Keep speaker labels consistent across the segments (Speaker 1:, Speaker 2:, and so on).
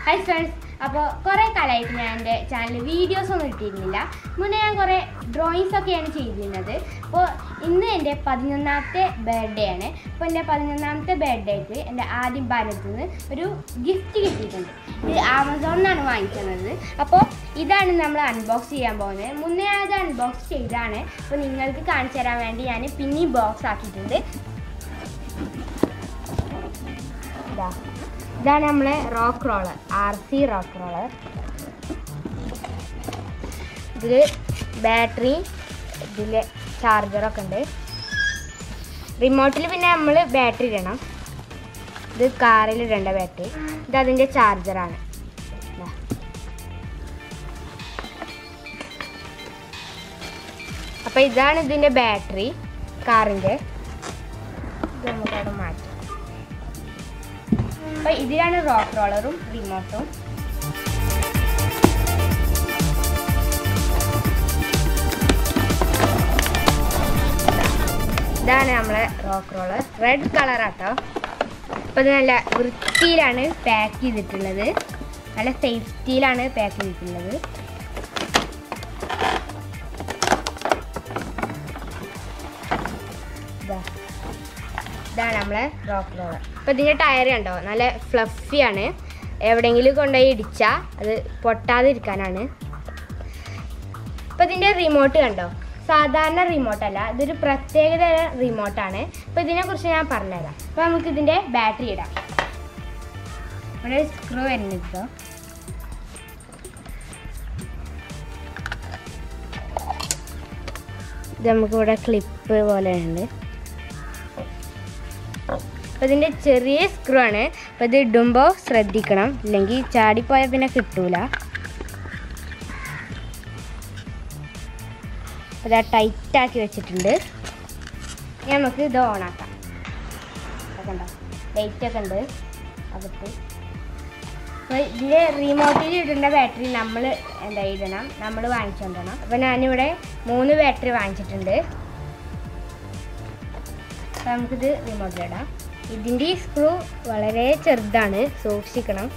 Speaker 1: Hi friends അപ്പോൾ കുറേ കാലമായിട്ട് ഞാൻ എൻ്റെ ചാനലിൽ വീഡിയോസ് ഒന്നും ഇട്ടിരുന്നില്ല മുന്നേ ഞാൻ കുറേ ഡ്രോയിങ്സ് ഒക്കെയാണ് ചെയ്തിരുന്നത് അപ്പോൾ ഇന്ന് എൻ്റെ പതിനൊന്നാമത്തെ ബർത്ത്ഡേ ആണ് അപ്പോൾ എൻ്റെ പതിനൊന്നാമത്തെ ബർത്ത്ഡേക്ക് എൻ്റെ ആദ്യം ഭാരതത്തിൽ നിന്ന് ഒരു ഗിഫ്റ്റ് കിട്ടിയിട്ടുണ്ട് ഇത് ആമസോണിൽ നിന്നാണ് വാങ്ങിക്കുന്നത് അപ്പോൾ ഇതാണ് നമ്മൾ അൺബോക്സ് ചെയ്യാൻ പോകുന്നത് മുന്നേ അത് അൺബോക്സ് ചെയ്താണ് അപ്പോൾ നിങ്ങൾക്ക് കാണിച്ചു തരാൻ വേണ്ടി ഞാൻ പിന്നെയും ബോക്സ് ആക്കിയിട്ടുണ്ട് ഇതാ ഇതാണ് നമ്മളെ rock roller R C rock roller ഇതിൽ ബാറ്ററി ഇതിൽ ചാർജറൊക്കെ ഉണ്ട് റിമോട്ടിൽ പിന്നെ നമ്മൾ ബാറ്ററി ഇടണം ഇത് കാറിൽ ഇടേണ്ട ബാറ്ററി ഇത് അതിൻ്റെ ചാർജറാണ് ഇതാ. അപ്പോൾ ഇതാണ് ഇതിൻ്റെ ബാറ്ററി കാറിൻ്റെ ഇത് നമുക്ക് അവിടെ മാറ്റാം അപ്പൊ ഇതിലാണ് റോക്ക് റോളറും റിമോട്ടും ഇതാണ് നമ്മളെ റോക്ക് റോളർ റെഡ് കളറാട്ടോ അപ്പോൾ ഇത് നല്ല വൃത്തിയിലാണ് പാക്ക് ചെയ്തിട്ടുള്ളത് നല്ല സേഫ്റ്റിയിലാണ് പാക്ക് ചെയ്തിട്ടുള്ളത് ഇതാ ഇതാണ് നമ്മളെ റോക്ക് റോളർ അപ്പോൾ ഇതിൻ്റെ ടയർ കണ്ടോ നല്ല ഫ്ലഫിയാണ് എവിടെയെങ്കിലും കൊണ്ടുപോയി ഇടിച്ചാൽ അത് പൊട്ടാതിരിക്കാനാണ് അപ്പോൾ ഇതിൻ്റെ റിമോട്ട് കണ്ടോ സാധാരണ റിമോട്ടല്ല ഇതൊരു പ്രത്യേകത റിമോട്ടാണ് അപ്പോൾ ഇതിനെക്കുറിച്ച് ഞാൻ പറഞ്ഞുതരാം അപ്പോൾ നമുക്ക് ഇതിൻ്റെ ബാറ്ററി ഇടാം ഇവിടെ ഒരു സ്ക്രൂ വരുന്നത് കേട്ടോ ഇത് നമുക്കിവിടെ ക്ലിപ്പ് പോലെ ഉണ്ട് അപ്പോൾ ഇതിൻ്റെ ചെറിയ സ്ക്രൂ ആണ് അപ്പോൾ ഇത് ഇടുമ്പോൾ ശ്രദ്ധിക്കണം ഇല്ലെങ്കിൽ ചാടിപ്പോയാൽ പിന്നെ കിട്ടൂല അപ്പോൾ ഇത് ടൈറ്റ് ആക്കി വെച്ചിട്ടുണ്ട് ഇനി നമുക്ക് ഇത് ഓണാക്കാം കണ്ടോ ലൈറ്റൊക്കെ ഉണ്ട് അകത്ത് അപ്പോൾ ഇതിൻ്റെ റിമോട്ടിൽ ഇടേണ്ട ബാറ്ററി നമ്മൾ എന്താ ഇടണം നമ്മൾ വാങ്ങിച്ചുകൊണ്ടണം അപ്പോൾ ഞാനിവിടെ മൂന്ന് ബാറ്ററി വാങ്ങിച്ചിട്ടുണ്ട് അപ്പോൾ നമുക്കിത് റിമോട്ടിലിടാം ഇതിൻ്റെ ഈ സ്ക്രൂ വളരെ ചെറുതാണ് സൂക്ഷിക്കണം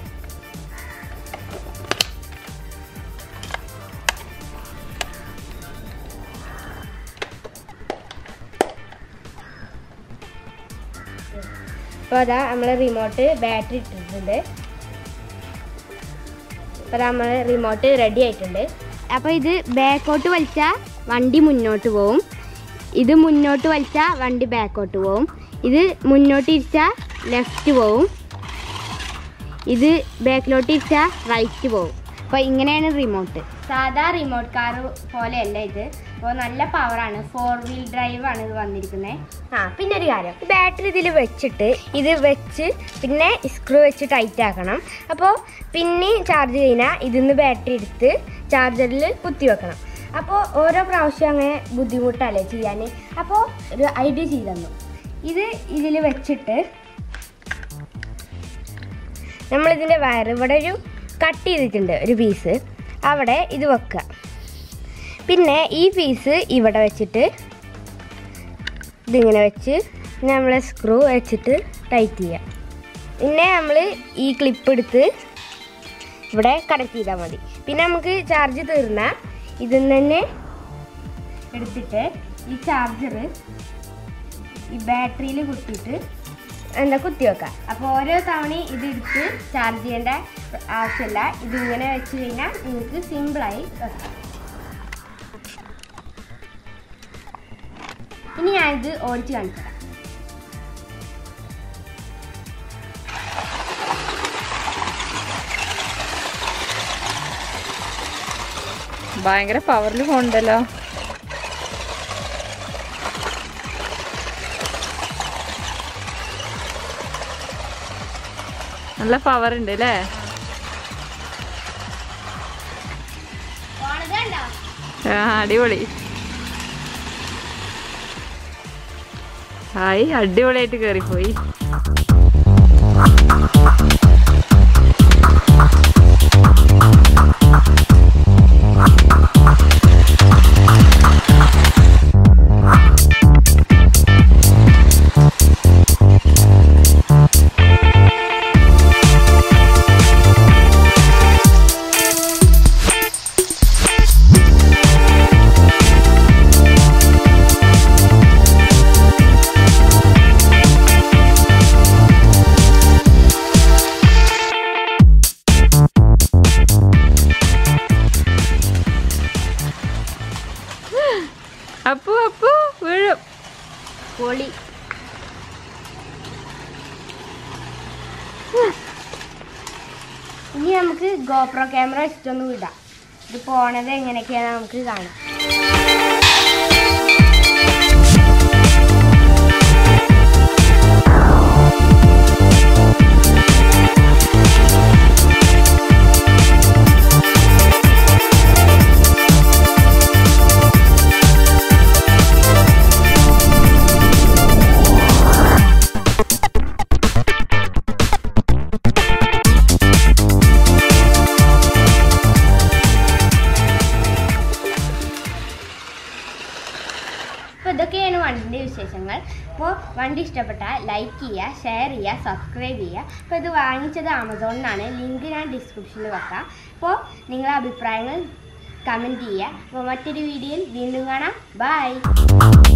Speaker 1: അപ്പോൾ അതാ നമ്മൾ റിമോട്ട് ബാറ്ററി ഇട്ടിട്ടുണ്ട് അപ്പോൾ നമ്മൾ റിമോട്ട് റെഡി ആയിട്ടുണ്ട് അപ്പോൾ ഇത് ബാക്കോട്ട് വലിച്ചാൽ വണ്ടി മുന്നോട്ട് പോവും ഇത് മുന്നോട്ട് വലിച്ചാൽ വണ്ടി ബാക്കോട്ട് പോവും ഇത് മുന്നോട്ട് ഇരിച്ചാൽ ലെഫ്റ്റ് പോവും ഇത് ബാക്കിലോട്ട് ഇരിച്ചാൽ റൈറ്റ് പോവും അപ്പോൾ ഇങ്ങനെയാണ് റിമോട്ട് സാധാ റിമോട്ട് കാർ പോലെയല്ല ഇത് അപ്പോൾ നല്ല പവറാണ് ഫോർ വീൽ ഡ്രൈവ് ആണ് ഇത് വന്നിരിക്കുന്നത് ആ പിന്നെ ഒരു കാര്യം ബാറ്ററി ഇതിൽ വെച്ചിട്ട് ഇത് വെച്ച് പിന്നെ സ്ക്രൂ വെച്ച് ടൈറ്റ് ആക്കണം അപ്പോൾ പിന്നെ ചാർജ് കഴിഞ്ഞാൽ ഇതിന്ന് ബാറ്ററി എടുത്ത് ചാർജറിൽ കുത്തി വെക്കണം അപ്പോൾ ഓരോ പ്രാവശ്യം അങ്ങനെ ബുദ്ധിമുട്ടല്ലേ ചെയ്യാൻ അപ്പോൾ ഒരു ഐഡിയ ചെയ്തു തന്നു ഇത് ഇതിൽ വെച്ചിട്ട് നമ്മളിതിൻ്റെ വയർ ഇവിടെ ഒരു കട്ട് ചെയ്തിട്ടുണ്ട് ഒരു പീസ് അവിടെ ഇത് വെക്കുക പിന്നെ ഈ പീസ് ഇവിടെ വെച്ചിട്ട് ഇതിങ്ങനെ വെച്ച് പിന്നെ നമ്മൾ സ്ക്രൂ വെച്ചിട്ട് ടൈറ്റ് ചെയ്യുക പിന്നെ നമ്മൾ ഈ ക്ലിപ്പ് എടുത്ത് ഇവിടെ കണക്ട് ചെയ്താൽ മതി പിന്നെ നമുക്ക് ചാർജ് തീർന്നാൽ ഇതിൽ നിന്ന് തന്നെ എടുത്തിട്ട് ഈ ചാർജർ ഈ ബാറ്ററിയിൽ കുത്തിയിട്ട് എന്താ കുത്തി വെക്കാം അപ്പോൾ ഓരോ തവണ ഇത് എടുത്ത് ചാർജ് ചെയ്യേണ്ട ആവശ്യമില്ല ഇതിങ്ങനെ വെച്ച് കഴിഞ്ഞാൽ നിങ്ങൾക്ക് സിമ്പിളായി വെക്കാം ഇനി ഞാനിത് ഓടിച്ച് കാണിച്ചു തരാം
Speaker 2: ഭയങ്കര പവറിൽ പോണ്ടല്ലോ നല്ല പവർ ഉണ്ട് അല്ലേ
Speaker 1: പോണത് കണ്ടോ
Speaker 2: ആ അടിപൊളി ഹായ് അടിപൊളിയായിട്ട് കയറിപ്പോയി
Speaker 1: അപ്പോൾ പൊളി ഇനി നമുക്ക് ഗോപ്രോ ക്യാമറ വെച്ചിട്ടൊന്ന് വിടാം ഇത് പോണത് എങ്ങനെയൊക്കെയാണ് നമുക്ക് കാണാം അപ്പോൾ ഇതൊക്കെയാണ് വണ്ടിൻ്റെ വിശേഷങ്ങൾ അപ്പോൾ വണ്ടി ഇഷ്ടപ്പെട്ടാൽ ലൈക്ക് ചെയ്യുക ഷെയർ ചെയ്യുക സബ്സ്ക്രൈബ് ചെയ്യുക അപ്പോൾ ഇത് വാങ്ങിച്ചത് ആമസോണിൽ നിന്നാണ് ലിങ്ക് ഞാൻ ഡിസ്ക്രിപ്ഷനിൽ വെക്കാം അപ്പോൾ നിങ്ങളുടെ അഭിപ്രായങ്ങൾ കമൻറ്റ് ചെയ്യുക അപ്പോൾ മറ്റൊരു വീഡിയോയിൽ വീണ്ടും കാണാം ബൈ